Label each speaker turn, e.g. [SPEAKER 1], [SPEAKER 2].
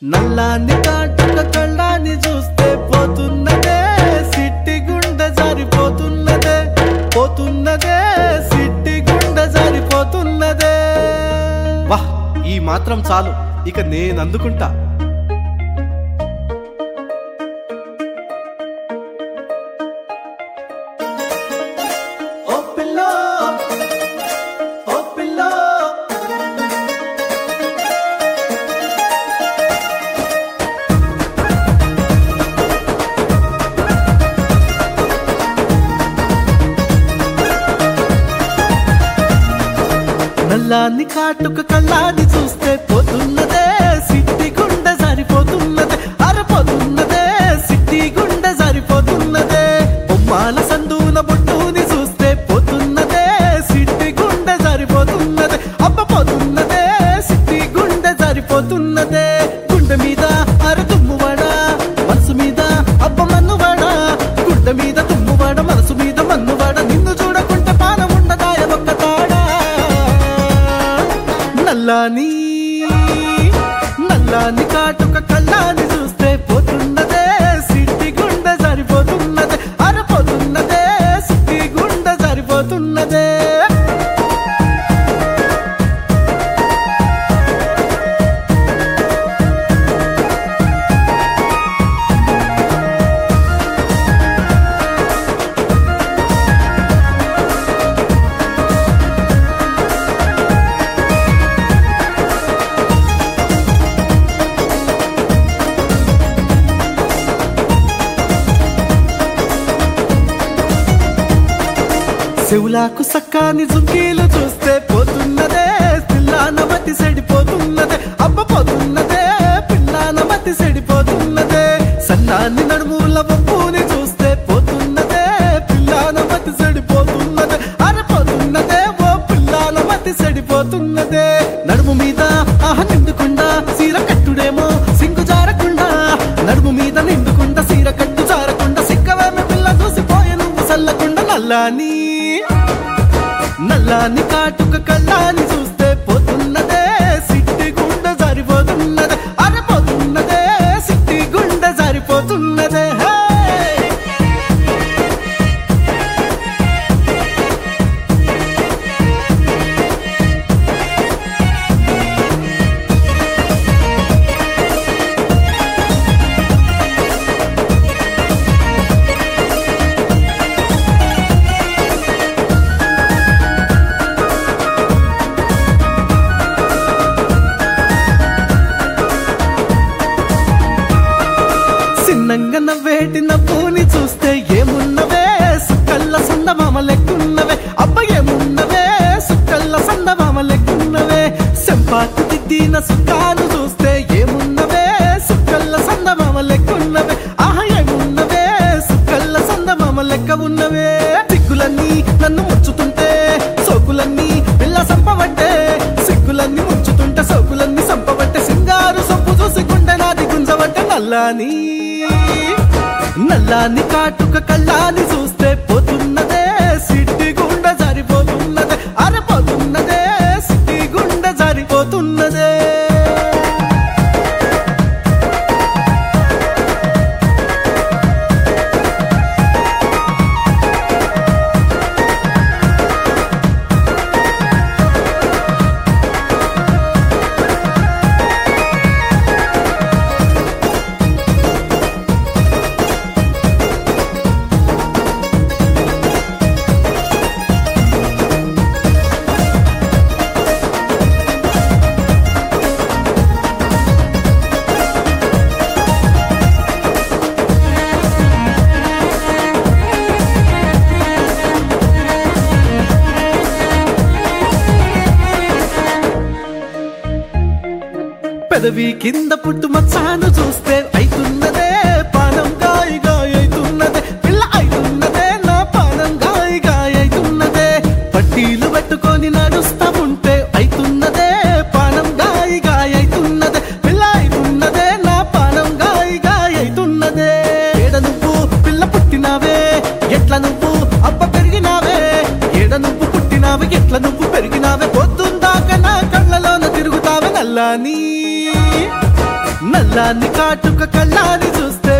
[SPEAKER 1] నల్లాన్ని కాటుక కళ్ళాన్ని చూస్తే పోతున్నదే సిట్టి గుండె జారిపోతున్నదే పోతున్నదే సిట్టి గుండె జారిపోతున్నదే వాహ్ ఈ మాత్రం చాలు ఇక నేను అందుకుంటా ఓ పిల్లో ఓ పిల్లో నల్లాన్ని కాటుక కళ్ళాన్ని చూస్తే పోతున్నదే సిట్టి గుండె సరిపోతున్నదే అరపోతున్నదే సిట్టి గుండె సరిపోతున్నదే బొమ్మాల సందూన బొట్టుని చూస్తే పోతున్నదే సిట్టి గుండె సరిపోతున్నదే అబ్బ పోతున్నదే సిట్టి గుండె సరిపోతున్నదే గుండె మీద అర తుమ్మువాడ మనసు మీద అబ్బ మన్నువాడ గుండె మీద తుమ్మువాడ మనసు మీద మన్నువాడ నిన్ను చూడకుంటే పానం ఉండదాయ ఒక్క తాడా నల్లాని నల్లాని కాటుక కళ్ళాని చూస్తే పోతున్నదే సిట్టి గుండె సరిపోతున్నదే అరపోతున్నదే సిట్టి గుండె సరిపోతున్నదే చెవులాకు సక్కాని జుంకీలు చూస్తే పోతున్నదే పిల్లాన మతి సెడిపోతున్నదే అబ్బ పోతున్నదే పిల్లాన మతి సెడిపోతున్నదే సన్నాన్ని నడుముల వంపుని చూస్తే పోతున్నదే పిల్లాన మతి సెడిపోతున్నదే అరపోతున్నదే ఓ పిల్లాన మతి సెడిపోతున్నదే నడుము మీద ఆహ నిండుకుండా సీర కట్టుడేమో సింగు జారకుండా నడుము మీద నిండుకుండా సీర కట్టు జారకుండా సిక్కవేమి పిల్ల చూసిపోయే నువ్వు సల్లకుండా నల్లాని నల్లాని కాటుక కళ్ళాని చూస్తే పోతున్నదే సిట్టి గుండె సరిపోతున్నదే అరపోతున్నదే సిట్టి గుండె సరిపోతున్నదే హే సిన్నంగా నవ్వేటి నవ్వుని చూస్తే ఏమున్నవే సుక్కల్ల సందమామ లెక్కున్నవే అబ్బ ఏమున్నవే సుక్కల్ల సందమామ లెక్కున్నవే సెంపాకు దిద్దిన సుక్కాను చూస్తే ఏమున్నవే సుక్కల్ల సందమామ లెక్కున్నవే ఆహ ఏమున్నవే సుక్కల్ల సందమామ లెక్క ఉన్నవే సిగ్గులన్నీ నన్ను ముచ్చుతుంటే సోకులన్నీ పిల్ల సంపవట్టే సిగ్గులన్నీ ముచ్చుతుంటే సోకులన్నీ సంపవట్టే సింగారు సొప్పు చూసి గుండె నాది గుంజవట్టే నల్లాని నల్లాని కాటుక కళ్ళాని చూస్తే పోతున్నదే సిట్టి గుండె సరిపోతున్నదే అరపోతున్నదే సిట్టి గుండె సరిపోతున్నదే పెదవి కింద పుట్టు మచ్చాను చూస్తే అయితున్నదే పానం గాయ గాయ అయితున్నదే పిల్ల అయితున్నదే నా పానం గాయ గాయ అయితున్నదే పట్టీలు పెట్టుకొని నడుస్తా ఉంటే అయితున్నదే పానం గాయ గాయ అయితున్నదే పిల్ల అయితున్నదే నా పానం గాయ గాయ అయితున్నదే ఏడ నువ్వు పిల్ల పుట్టినావే ఎట్లా నువ్వు అబ్బ పెరిగినావే ఏడ నువ్వు పుట్టినావే ఎట్లా నువ్వు పెరిగినావే పొద్దుందాకా నా కళ్ళలోన తిరుగుతావే నల్లాని నల్ల నల్లాన్ని కాటుక కళ్ళాని చూస్తే